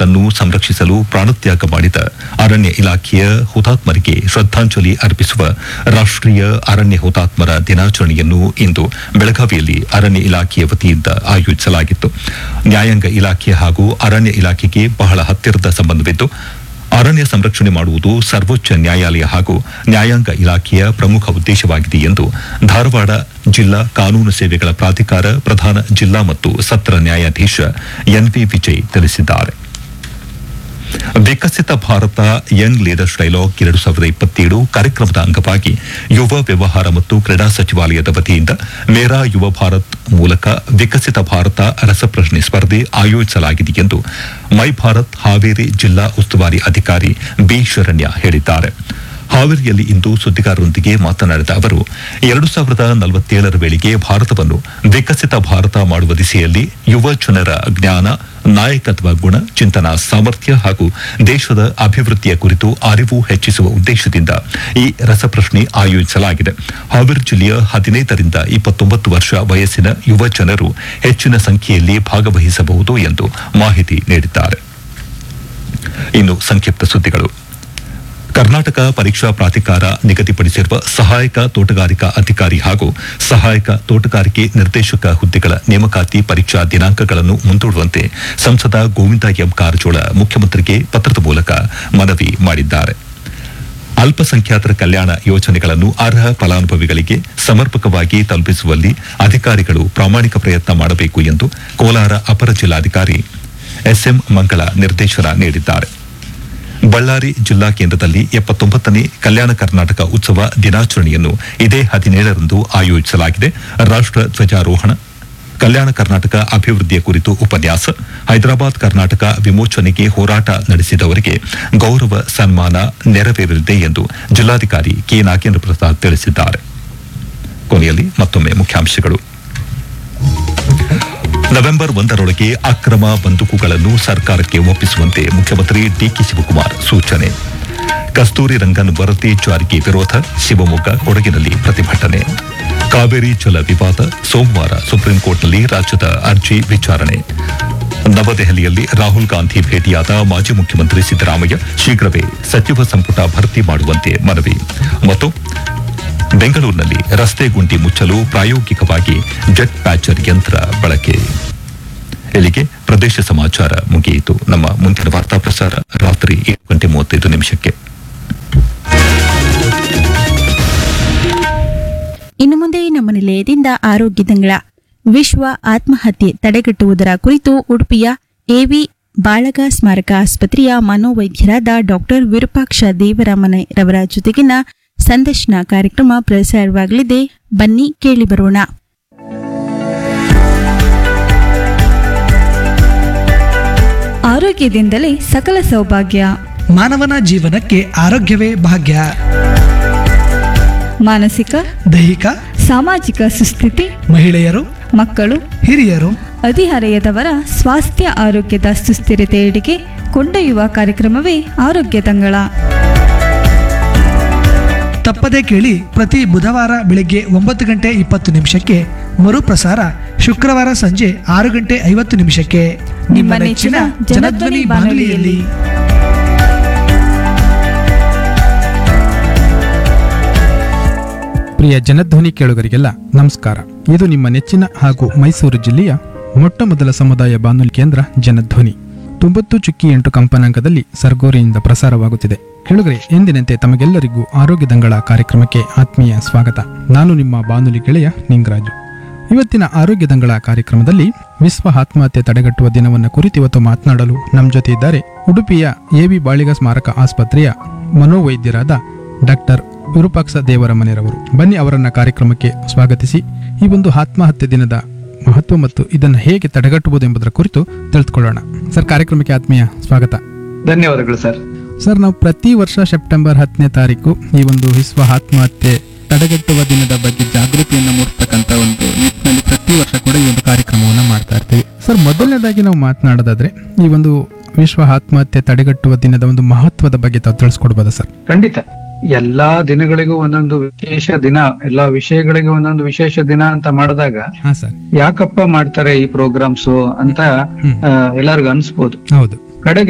ಪರಿಸರವನ್ನು ಸಂರಕ್ಷಿಸಲು ಪ್ರಾಣತ್ಯಾಗ ಮಾಡಿದ ಅರಣ್ಯ ಇಲಾಖೆಯ ಹುತಾತ್ಮರಿಗೆ ಶ್ರದ್ದಾಂಜಲಿ ಅರ್ಪಿಸುವ ರಾಷ್ಟೀಯ ಅರಣ್ಯ ಹುತಾತ್ಮರ ದಿನಾಚರಣೆಯನ್ನು ಇಂದು ಬೆಳಗಾವಿಯಲ್ಲಿ ಅರಣ್ಯ ಇಲಾಖೆಯ ವತಿಯಿಂದ ಆಯೋಜಿಸಲಾಗಿತ್ತು ನ್ಯಾಯಾಂಗ ಇಲಾಖೆ ಹಾಗೂ ಅರಣ್ಯ ಇಲಾಖೆಗೆ ಬಹಳ ಹತ್ತಿರದ ಸಂಬಂಧವಿದ್ದು ಅರಣ್ಯ ಸಂರಕ್ಷಣೆ ಮಾಡುವುದು ಸರ್ವೋಚ್ಚ ನ್ಯಾಯಾಲಯ ಹಾಗೂ ನ್ಯಾಯಾಂಗ ಇಲಾಖೆಯ ಪ್ರಮುಖ ಉದ್ದೇಶವಾಗಿದೆ ಎಂದು ಧಾರವಾಡ ಜಿಲ್ಲಾ ಕಾನೂನು ಸೇವೆಗಳ ಪ್ರಾಧಿಕಾರ ಪ್ರಧಾನ ಜಿಲ್ಲಾ ಮತ್ತು ಸತ್ರ ನ್ಯಾಯಾಧೀಶ ಎನ್ವಿ ವಿಜಯ್ ತಿಳಿಸಿದ್ದಾರೆ Viksit Bharat young leaders dialogue ಎರಡು ಸಾವಿರದ ಇಪ್ಪತ್ತೇಳು ಕಾರ್ಯಕ್ರಮದ ಅಂಗವಾಗಿ ಯುವ ವ್ಯವಹಾರ ಮತ್ತು ಕ್ರೀಡಾ ಸಚಿವಾಲಯದ ವತಿಯಿಂದ ಮೇರಾ ಯುವ ಭಾರತ್ ಮೂಲಕ ವಿಕಸಿತ ಭಾರತ ರಸಪ್ರಶ್ನೆ ಸ್ಪರ್ಧೆ ಆಯೋಜಿಸಲಾಗಿದೆ ಎಂದು ಮೈ ಭಾರತ್ ಹಾವೇರಿ ಜಿಲ್ಲಾ ಉಸ್ತುವಾರಿ ಅಧಿಕಾರಿ ಬಿ ಶರಣ್ಯ ಹೇಳಿದ್ದಾರೆ ಹಾವೇರಿಯಲ್ಲಿ ಇಂದು ಸುದ್ದಿಗಾರರೊಂದಿಗೆ ಮಾತನಾಡಿದ ಅವರು ಎರಡು ಸಾವಿರದ ನಲವತ್ತೇಳರ ವೇಳೆಗೆ ಭಾರತವನ್ನು ವಿಕಸಿತ ಭಾರತ ಮಾಡುವ ದಿಸೆಯಲ್ಲಿ ಯುವ ಜನರ ಜ್ಞಾನ ನಾಯಕತ್ವ ಗುಣ ಚಿಂತನಾ ಸಾಮರ್ಥ್ಯ ಹಾಗೂ ದೇಶದ ಅಭಿವೃದ್ಧಿಯ ಕುರಿತು ಅರಿವು ಹೆಚ್ಚಿಸುವ ಉದ್ದೇಶದಿಂದ ಈ ರಸಪ್ರಶ್ನೆ ಆಯೋಜಿಸಲಾಗಿದೆ ಹಾವೇರಿ ಜಿಲ್ಲೆಯ ಹದಿನೈದರಿಂದ ಇಪ್ಪತ್ತೊಂಬತ್ತು ವರ್ಷ ವಯಸ್ಸಿನ ಯುವ ಜನರು ಹೆಚ್ಚಿನ ಸಂಖ್ಯೆಯಲ್ಲಿ ಭಾಗವಹಿಸಬಹುದು ಎಂದು ಮಾಹಿತಿ ನೀಡಿದ್ದಾರೆ ಇನ್ನು ಸಂಕ್ಷಿಪ್ತ ಸುದ್ದಿಗಳು ಕರ್ನಾಟಕ ಪರೀಕ್ಷಾ ಪ್ರಾಧಿಕಾರ ನಿಗದಿಪಡಿಸಿರುವ ಸಹಾಯಕ ತೋಟಗಾರಿಕಾ ಅಧಿಕಾರಿ ಹಾಗೂ ಸಹಾಯಕ ತೋಟಗಾರಿಕೆ ನಿರ್ದೇಶಕ ಹುದ್ದೆಗಳ ನೇಮಕಾತಿ ಪರೀಕ್ಷಾ ದಿನಾಂಕಗಳನ್ನು ಮುಂದೂಡುವಂತೆ ಸಂಸದ ಗೋವಿಂದ ಎಂ ಕಾರಜೋಳ ಮುಖ್ಯಮಂತ್ರಿಗೆ ಪತ್ರದ ಮೂಲಕ ಮನವಿ ಮಾಡಿದ್ದಾರೆ ಅಲ್ಪಸಂಖ್ಯಾತರ ಕಲ್ಯಾಣ ಯೋಜನೆಗಳನ್ನು ಅರ್ಹ ಫಲಾನುಭವಿಗಳಿಗೆ ಸಮರ್ಪಕವಾಗಿ ತಲುಪಿಸುವಲ್ಲಿ ಅಧಿಕಾರಿಗಳು ಪ್ರಾಮಾಣಿಕ ಪ್ರಯತ್ನ ಮಾಡಬೇಕು ಎಂದು ಕೋಲಾರ ಅಪರ ಜಿಲ್ಲಾಧಿಕಾರಿ ಎಸ್ಎಂ ಮಂಗಳ ನಿರ್ದೇಶನ ನೀಡಿದ್ದಾರೆ ಬಳ್ಳಾರಿ ಜಿಲ್ಲಾ ಕೇಂದ್ರದಲ್ಲಿ ಎಪ್ಪತ್ತೊಂಬತ್ತನೇ ಕಲ್ಯಾಣ ಕರ್ನಾಟಕ ಉತ್ಸವ ದಿನಾಚರಣೆಯನ್ನು ಇದೇ ಹದಿನೇಳರಂದು ಆಯೋಜಿಸಲಾಗಿದೆ ರಾಷ್ಟ ಧ್ವಜಾರೋಹಣ ಕಲ್ಯಾಣ ಕರ್ನಾಟಕ ಅಭಿವೃದ್ಧಿಯ ಕುರಿತು ಉಪನ್ಯಾಸ ಹೈದರಾಬಾದ್ ಕರ್ನಾಟಕ ವಿಮೋಚನೆಗೆ ಹೋರಾಟ ನಡೆಸಿದವರಿಗೆ ಗೌರವ ಸನ್ಮಾನ ನೆರವೇರಲಿದೆ ಎಂದು ಜಿಲ್ಲಾಧಿಕಾರಿ ಕೆ ನಾಗೇಂದ್ರ ಪ್ರಸಾದ್ ತಿಳಿಸಿದ್ದಾರೆ ಕೊನೆಯಲ್ಲಿ ಮತ್ತೊಮ್ಮೆ ಮುಖ್ಯಾಂಶಗಳು ನವೆಂಬರ್ ಒಂದರೊಳಗೆ ಅಕ್ರಮ ಬಂದೂಕುಗಳನ್ನು ಸರ್ಕಾರಕ್ಕೆ ಒಪ್ಪಿಸುವಂತೆ ಮುಖ್ಯಮಂತ್ರಿ ಡಿಕೆ ಶಿವಕುಮಾರ್ ಸೂಚನೆ ಕಸ್ತೂರಿ ರಂಗನ್ ವರದಿ ಜಾರಿಗೆ ವಿರೋಧ ಶಿವಮೊಗ್ಗ ಕೊಡಗಿನಲ್ಲಿ ಪ್ರತಿಭಟನೆ ಕಾವೇರಿ ಜಲ ವಿವಾದ ಸೋಮವಾರ ಸುಪ್ರೀಂ ಕೋರ್ಟ್ನಲ್ಲಿ ರಾಜ್ಯದ ಅರ್ಜಿ ವಿಚಾರಣೆ ನವದೆಹಲಿಯಲ್ಲಿ ರಾಹುಲ್ ಗಾಂಧಿ ಭೇಟಿಯಾದ ಮಾಜಿ ಮುಖ್ಯಮಂತ್ರಿ ಸಿದ್ದರಾಮಯ್ಯ ಶೀಘ್ರವೇ ಸಚಿವ ಸಂಪುಟ ಭರ್ತಿ ಮಾಡುವಂತೆ ಮನವಿ ಮತ್ತು ಬೆಂಗಳೂರಿನಲ್ಲಿ ರಸ್ತೆ ಗುಂಡಿ ಮುಚ್ಚಲು ಪ್ರಾಯೋಗಿಕವಾಗಿ ಜೆಟ್ ಪ್ಯಾಚರ್ ಯಂತ್ರ ಬಳಕೆ ಇಲ್ಲಿಗೆ ಪ್ರದೇಶ ಸಮಾಚಾರ ಮುಗಿಯಿತು ನಮ್ಮ ಮುಂದಿನ ವಾರ್ತಾ ಪ್ರಸಾರ ರಾತ್ರಿ ಏಳು ಗಂಟೆ ಮೂವತ್ತೈದು ನಿಮಿಷಕ್ಕೆ ಇನ್ನು ಮುಂದೆ ನಮ್ಮ ನಿಲಯದಿಂದ ಆರೋಗ್ಯ ತಿಂಗಳ ವಿಶ್ವ ಆತ್ಮಹತ್ಯೆ ತಡೆಗಟ್ಟುವುದರ ಕುರಿತು ಉಡುಪಿಯ ಎವಿ ಬಾಳಗ ಸ್ಮಾರಕ ಆಸ್ಪತ್ರೆಯ ಮನೋವೈದ್ಯರಾದ ಡಾಕ್ಟರ್ ವಿರೂಪಾಕ್ಷ ದೇವರಾಮನೆ ರವರ ಜೊತೆಗಿನ ಸಂದರ್ಶನ ಕಾರ್ಯಕ್ರಮ ಪ್ರಸಾರವಾಗಲಿದೆ ಬನ್ನಿ ಕೇಳಿ ಬರೋಣ ಆರೋಗ್ಯದಿಂದಲೇ ಸಕಲ ಸೌಭಾಗ್ಯ ಮಾನವನ ಜೀವನಕ್ಕೆ ಆರೋಗ್ಯವೇ ಭಾಗ್ಯ ಮಾನಸಿಕ ದೈಹಿಕ ಸಾಮಾಜಿಕ ಸುಸ್ಥಿತಿ ಮಹಿಳೆಯರು ಮಕ್ಕಳು ಹಿರಿಯರು ಹದಿಹರೆಯದವರ ಸ್ವಾಸ್ಥ್ಯ ಆರೋಗ್ಯದ ಸುಸ್ಥಿರತೆಯೆಡೆಗೆ ಕೊಂಡೊಯ್ಯುವ ಕಾರ್ಯಕ್ರಮವೇ ಆರೋಗ್ಯ ತಂಗಳ ತಪ್ಪದೇ ಕೇಳಿ ಪ್ರತಿ ಬುಧವಾರ ಬೆಳಗ್ಗೆ ಒಂಬತ್ತು ಗಂಟೆ ಇಪ್ಪತ್ತು ನಿಮಿಷಕ್ಕೆ ಮರುಪ್ರಸಾರ ಶುಕ್ರವಾರ ಸಂಜೆ ಆರು ಗಂಟೆ ಐವತ್ತು ನಿಮಿಷಕ್ಕೆ ನಿಮ್ಮ ನೆಚ್ಚಿನ ಜನಧ್ವನಿ ಬಾನುಲಿಯಲ್ಲಿ ಪ್ರಿಯ ಜನಧ್ವನಿ ಕೇಳುಗರಿಗೆಲ್ಲ ನಮಸ್ಕಾರ ಇದು ನಿಮ್ಮ ನೆಚ್ಚಿನ ಹಾಗೂ ಮೈಸೂರು ಜಿಲ್ಲೆಯ ಮೊಟ್ಟ ಮೊದಲ ಸಮುದಾಯ ಬಾನುಲಿ ಕೇಂದ್ರ ಜನಧ್ವನಿ ತೊಂಬತ್ತು ಚುಕ್ಕಿ ಎಂಟು ಕಂಪನಾಂಕದಲ್ಲಿ ಸರ್ಗೋರಿಯಿಂದ ಪ್ರಸಾರವಾಗುತ್ತಿದೆ ಕೇಳುಗರೆ ಎಂದಿನಂತೆ ತಮಗೆಲ್ಲರಿಗೂ ಆರೋಗ್ಯ ದಂಗಳ ಕಾರ್ಯಕ್ರಮಕ್ಕೆ ಆತ್ಮೀಯ ಸ್ವಾಗತ ನಾನು ನಿಮ್ಮ ಬಾನುಲಿ ಗೆಳೆಯ ನಿಂಗರಾಜು ಇವತ್ತಿನ ಆರೋಗ್ಯ ದಂಗಳ ಕಾರ್ಯಕ್ರಮದಲ್ಲಿ ವಿಶ್ವ ಆತ್ಮಹತ್ಯೆ ತಡೆಗಟ್ಟುವ ದಿನವನ್ನು ಕುರಿತು ಇವತ್ತು ಮಾತನಾಡಲು ನಮ್ಮ ಜೊತೆ ಇದ್ದಾರೆ ಉಡುಪಿಯ ಎವಿ ಬಾಳಿಗ ಸ್ಮಾರಕ ಆಸ್ಪತ್ರೆಯ ಮನೋವೈದ್ಯರಾದ ಡಾಕ್ಟರ್ ವಿರೂಪಾಕ್ಷ ದೇವರ ಮನೆರವರು ಬನ್ನಿ ಅವರನ್ನ ಕಾರ್ಯಕ್ರಮಕ್ಕೆ ಸ್ವಾಗತಿಸಿ ಈ ಒಂದು ಆತ್ಮಹತ್ಯೆ ದಿನದ ಮಹತ್ವ ಮತ್ತು ಇದನ್ನು ಹೇಗೆ ತಡೆಗಟ್ಟಬಹುದು ಎಂಬುದರ ಕುರಿತು ತಿಳಿದುಕೊಳ್ಳೋಣ ಸರ್ ಕಾರ್ಯಕ್ರಮಕ್ಕೆ ಆತ್ಮೀಯ ಸ್ವಾಗತ ಧನ್ಯವಾದಗಳು ಸರ್ ಸರ್ ನಾವು ಪ್ರತಿ ವರ್ಷ ಸೆಪ್ಟೆಂಬರ್ ಹತ್ತನೇ ತಾರೀಕು ಈ ಒಂದು ವಿಶ್ವ ಆತ್ಮಹತ್ಯೆ ತಡೆಗಟ್ಟುವ ದಿನದ ಬಗ್ಗೆ ಜಾಗೃತಿಯನ್ನು ಮೂಡಿಸ್ತಕ್ಕಂಥ ಒಂದು ನಿಟ್ಟಿನಲ್ಲಿ ಪ್ರತಿ ವರ್ಷ ಕೂಡ ಈ ಒಂದು ಕಾರ್ಯಕ್ರಮವನ್ನು ಮಾಡ್ತಾ ಇರ್ತೀವಿ ಸರ್ ಮೊದಲನೇದಾಗಿ ನಾವು ಮಾತನಾಡೋದಾದ್ರೆ ಈ ಒಂದು ವಿಶ್ವ ಆತ್ಮಹತ್ಯೆ ತಡೆಗಟ್ಟುವ ದಿನದ ಒಂದು ಮಹತ್ವದ ಬಗ್ಗೆ ತಾವು ತಿಳಿಸ್ಕೊಡ್ಬೋದಾ ಸರ್ ಖಂಡಿತ ಎಲ್ಲಾ ದಿನಗಳಿಗೂ ಒಂದೊಂದು ವಿಶೇಷ ದಿನ ಎಲ್ಲಾ ವಿಷಯಗಳಿಗೂ ಒಂದೊಂದು ವಿಶೇಷ ದಿನ ಅಂತ ಮಾಡಿದಾಗ ಹಾ ಸರ್ ಯಾಕಪ್ಪ ಮಾಡ್ತಾರೆ ಈ ಪ್ರೋಗ್ರಾಮ್ಸ್ ಅಂತ ಹ್ಮ್. ಆ, ಎಲ್ಲರಿಗೂ ಅನ್ಸ್ಬೋದು ಹೌದು ಕಡೆಗೆ